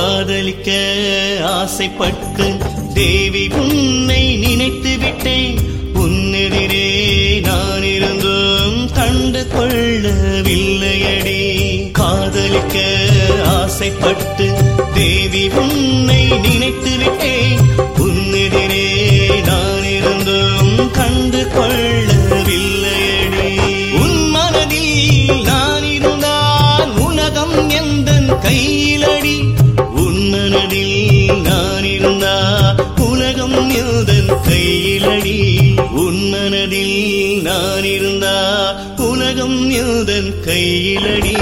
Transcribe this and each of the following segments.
காதலிக்க ஆசைப்பட்டு தேவி உன்னை நினைத்து விட்டேன் உன்னெதிரே நான் இருந்தும் கண்டு கொள்ளவில்லையடி காதலிக்க ஆசைப்பட்டு தேவி உன்னை நினைத்து விட்டேன் உன்னெதிரே நான் இருந்தும் கண்டு கொள்ளவில்லையடி உன் மனதில் நான் இருந்தால் உலகம் எந்தன் கையிலடி உன் மனதில் நான் இருந்தால் உலகம் எந்தன் கையிலடி உன் மனதில் நான் இருந்தால் உலகம் எந்தன் கையிலடி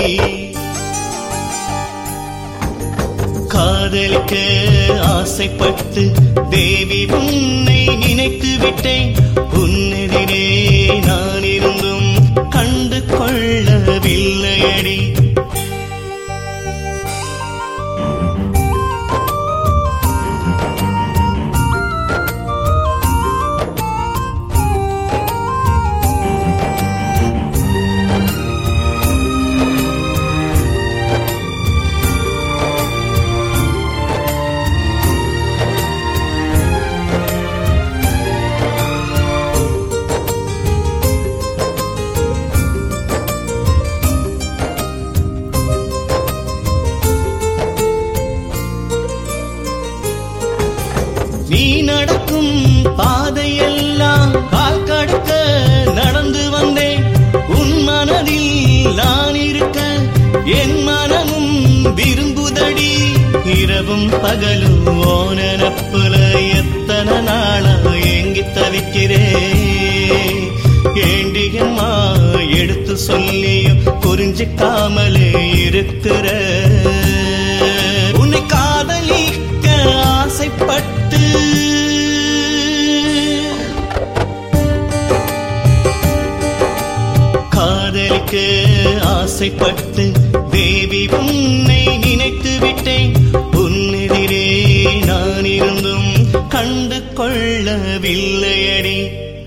காதலிக்க ஆசைப்பட்டு தேவி உன்னை நினைத்து விட்டேன் உன்னெதிரே நான் இருந்தும் கண்டு கொள்ளவில்லையடி நீ நடக்கும் பாதையெல்லாம் கால் கடக்க நடந்து வந்தேன் உன் மனதில் நான் இருக்க என் மனமும் விரும்புதடி இரவும் பகலும் ஓனப்புல எத்தனை நாளா ஏங்கி தவிக்கிறேன் ஏண்டியம்மா எடுத்து சொல்லியும் புரிஞ்சுக்காமலே இருக்கிற உன்னை காதலிக்க ஆசைப்பட்டு காதலிக்க ஆசைப்பட்டு தேவி உன்னை நினைத்து விட்டேன் உன்னெதிரே நான் இருந்தும் கண்டு கொள்ளவில்லையடி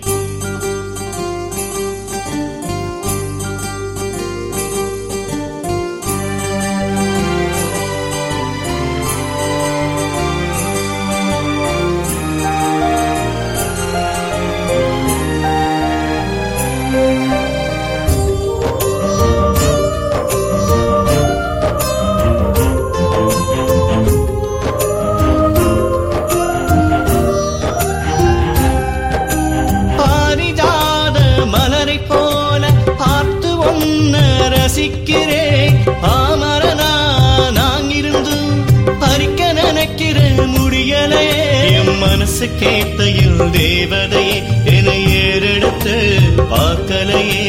பாரிஜாத மலரை போல பார்த்து ஒன்ன ரசிக்கிறேன் ஆமரனா நான் இருந்து பறிக்க நினைக்கிற முடியலே என் மனசு கேட்டையில் தேவதையே என ஏறெடுத்து பார்க்கலையே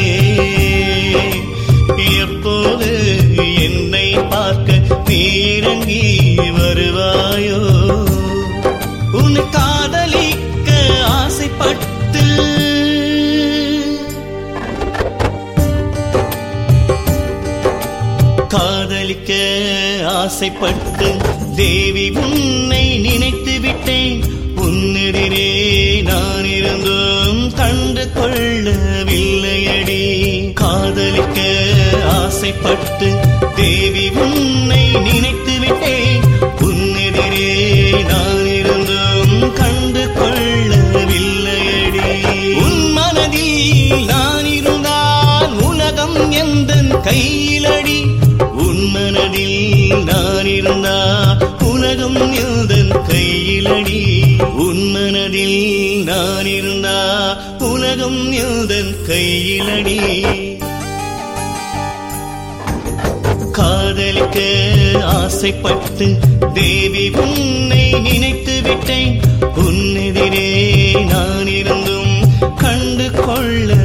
எப்போது என்னை பார்க்க நீ இறங்கி வருவாயோ உன்னை காதலிக்க ஆசைப்பட்டு காதலிக்க ஆசைப்பட்டு தேவி உன்னை நினைத்து விட்டேன் உன்னெதிரே நான் இருந்தும் கண்டு கொள்ளவில்லையடி காதலிக்க ஆசைப்பட்டு தேவி உன்னை நினைத்து விட்டேன் உன்னெதிரே நான் இருந்தும் கண்டு கொள்ளவில்லையடி உன் மனதில் நான் இருந்தால் உலகம் எந்தன் கையிலடி உன் மனதில் நான் இருந்தா உலகம் எந்தன் கையிலடி உன் மனதில் நான் இருந்தா உலகம் எந்தன் கையிலடி காதலிக்க ஆசைப்பட்டு தேவி உன்னை நினைத்து விட்டேன் உன்னெதிரே நான் இருந்தும் கண்டு கொள்ள